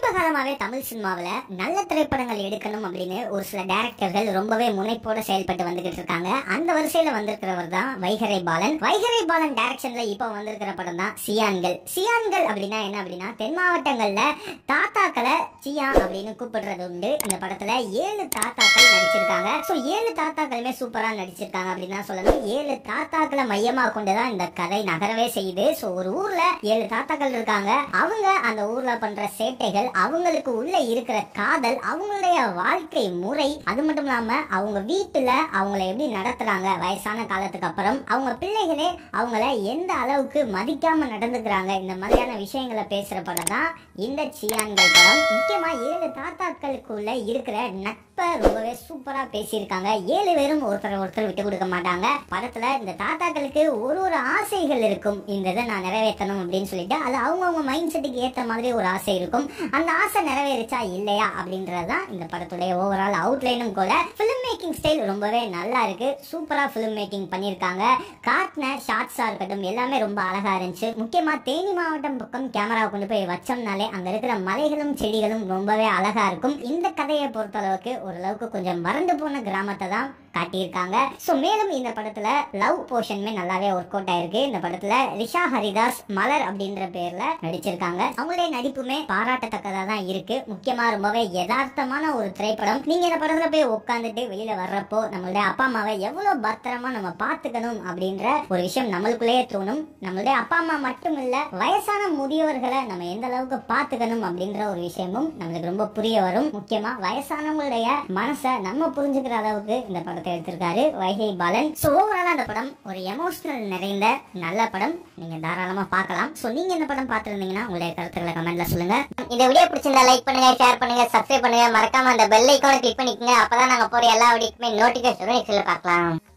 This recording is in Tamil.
சமீப காலமாவே தமிழ் சினிமாவுல நல்ல திரைப்படங்கள் எடுக்கணும் அப்படின்னு ஒரு சில டைரக்டர்கள் ரொம்பவே முனைப்போட செயல்பட்டு வந்துகிட்டு இருக்காங்க அந்த வரிசையில வந்திருக்கிறவர் தான் வைகரை பாலன் வைகரை பாலன் டைரக்ஷன்ல இப்போ வந்திருக்கிற படம் தான் சியான்கள் சியான்கள் அப்படின்னா என்ன அப்படின்னா தென் மாவட்டங்கள்ல தாத்தாக்களை சியா அப்படின்னு கூப்பிடுறது உண்டு இந்த படத்துல ஏழு தாத்தாக்கள் நடிச்சிருக்காங்க சோ ஏழு தாத்தாக்களுமே சூப்பரா நடிச்சிருக்காங்க அப்படின்னு தான் சொல்லணும் ஏழு தாத்தாக்களை மையமா கொண்டுதான் இந்த கதை நகரவே செய்யுது சோ ஒரு ஊர்ல ஏழு தாத்தாக்கள் இருக்காங்க அவங்க அந்த ஊர்ல பண்ற சேட்டைகள் அவங்களுக்கு உள்ள இருக்கிற காதல் அவங்களுடைய வாழ்க்கை முறை அது மட்டும் இல்லாம அவங்க வீட்டுல அவங்கள எப்படி நடத்துறாங்க வயசான காலத்துக்கு அப்புறம் அவங்க பிள்ளைகளே அவங்கள எந்த அளவுக்கு மதிக்காம நடந்துக்கிறாங்க இந்த மாதிரியான விஷயங்களை பேசுற படம் தான் இந்த சியான்கள் படம் முக்கியமா ஏழு தாத்தாக்களுக்குள்ள இருக்கிற நட்பை ரொம்பவே சூப்பரா பேசியிருக்காங்க ஏழு பேரும் ஒருத்தர் ஒருத்தர் விட்டு கொடுக்க மாட்டாங்க படத்துல இந்த தாத்தாக்களுக்கு ஒரு ஒரு ஆசைகள் இருக்கும் இந்த இதை நான் நிறைவேற்றணும் அப்படின்னு சொல்லிட்டு அது அவங்கவுங்க மைண்ட் செட்டுக்கு ஏத்த மாதிரி ஒரு ஆசை இருக்கும் அந்த ஆசை நிறைவேறிச்சா இல்லையா அப்படின்றதுதான் இந்த படத்துடைய ஓவரால் அவுட்லைனும் கூட ஃபிலிம் மேக்கிங் ஸ்டைல் ரொம்பவே நல்லா இருக்கு சூப்பரா ஃபிலிம் மேக்கிங் பண்ணியிருக்காங்க காட்டின ஷார்ட்ஸா இருக்கட்டும் எல்லாமே ரொம்ப அழகா இருந்துச்சு முக்கியமா தேனி மாவட்டம் பக்கம் கேமரா கொண்டு போய் வச்சோம்னாலே அங்க இருக்கிற மலைகளும் செடிகளும் ரொம்பவே அழகா இருக்கும் இந்த கதையை பொறுத்தளவுக்கு ஓரளவுக்கு கொஞ்சம் மறந்து போன கிராமத்தை தான் காட்டியிருக்காங்க ஸோ மேலும் இந்த படத்துல லவ் போர்ஷனுமே நல்லாவே ஒர்க் அவுட் ஆயிருக்கு இந்த படத்துல ரிஷா ஹரிதாஸ் மலர் அப்படின்ற பேர்ல நடிச்சிருக்காங்க அவங்களுடைய நடிப்புமே பாராட்டத்தக்கதா தான் இருக்கு முக்கியமா ரொம்பவே யதார்த்தமான ஒரு திரைப்படம் நீங்க இந்த படத்துல போய் உட்காந்துட்டு வெளியில வர்றப்போ நம்மளுடைய அப்பா அம்மாவை எவ்வளவு பத்திரமா நம்ம பாத்துக்கணும் அப்படின்ற ஒரு விஷயம் நம்மளுக்குள்ளேயே தோணும் நம்மளுடைய அப்பா அம்மா மட்டும் இல்ல வயசான முதியோர்களை நம்ம எந்த அளவுக்கு பாத்துக்கணும் அப்படின்ற ஒரு விஷயமும் நம்மளுக்கு ரொம்ப புரிய வரும் முக்கியமா வயசானவங்களுடைய மனசை நம்ம புரிஞ்சுக்கிற அளவுக்கு இந்த படத்தை எடுத்திருக்காரு வைகை பாலன் ஸோ ஓவராலா அந்த படம் ஒரு எமோஷனல் நிறைந்த நல்ல படம் நீங்க தாராளமா பார்க்கலாம் ஸோ நீங்க இந்த படம் பார்த்திருந்தீங்கன்னா உங்களுடைய கருத்துக்களை கமெண்ட்ல சொல்லுங்க இந்த வீடியோ பிடிச்சிருந்தா லைக் பண்ணுங்க ஷேர் பண்ணுங்க சப்ஸ்கிரைப் பண்ணுங்க மறக்காம அந்த பெல் ஐக்கானை கிளிக் பண்ணிக்கங்க அப்பதான் நாங்க போற எல்லா வீடியோக்குமே நோட்டிபிகேஷன் பார்க்கலாம்